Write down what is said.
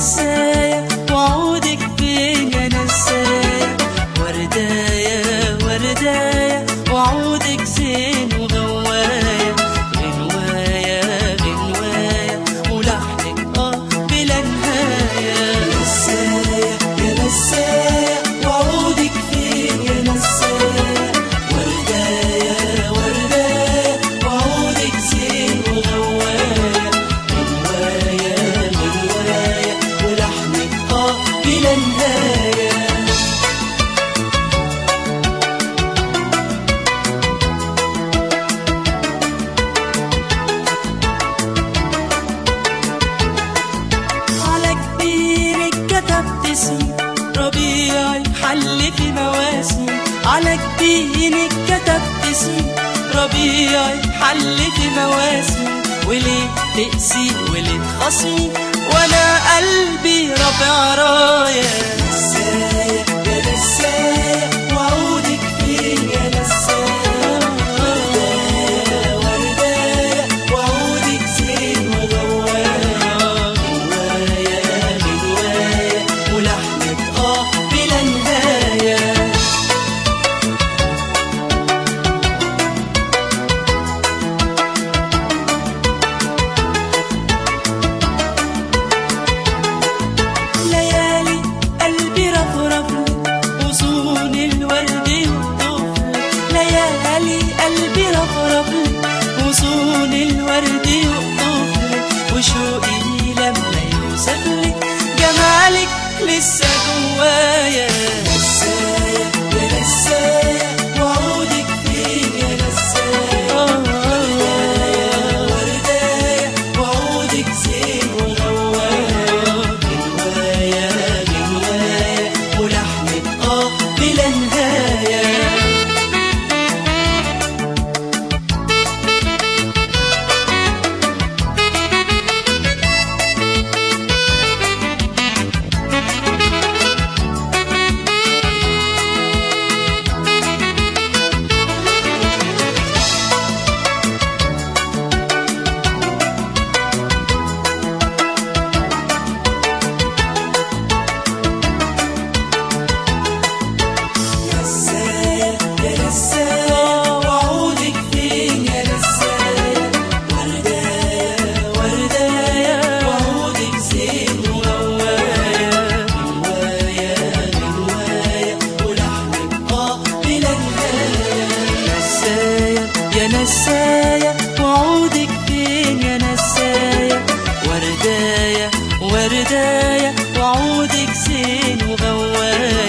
نسايا وعودك فين يا نسايا وردايا وردايا وعودك زين وغوايا غنوايا غنوايا ولحنك اه بلا نهاية نسايا يا نسايا وعودك فين يا نسايا وردايا وردايا وعودك زين وغوايا غنوايا غنوايا ولحنك اه بلا نهاية على كبيرك كتبت اسمي ربيعي حل في مواسمي على كبيرك كتبت اسمي ربيعي حل في مواسمي وليه تقسي وليه تخصمي وانا قلبي رافع راية نسايا يا نسايا وعودك فين يا نسايا وردايا وردايا وعودك زين وغوايا غنوايا غنوايا ولحنك اه بلا نهايه ليالي قلبي رفرف غصون الورد يقطف ليالي قلبي رفرف غصون الورد يقطف وشوقي لما يوصف لك جمالك لسه جوايا نسايا يا نسايا وعودك فين يا نسايا وردايا وردايا وعودك زين وغوايا غنوايا غنوايا ولحنك اه بلا نهايه نسايا يا نسايا وعودك فين يا نسايا وردايا وردايا وعودك زين وغوايا غنوايا غنوايا ولحنك اه بلا نهاية نسايا يا نسايا وعودك فين يا نسايا وردايا وردايا وعودك زين وغوايا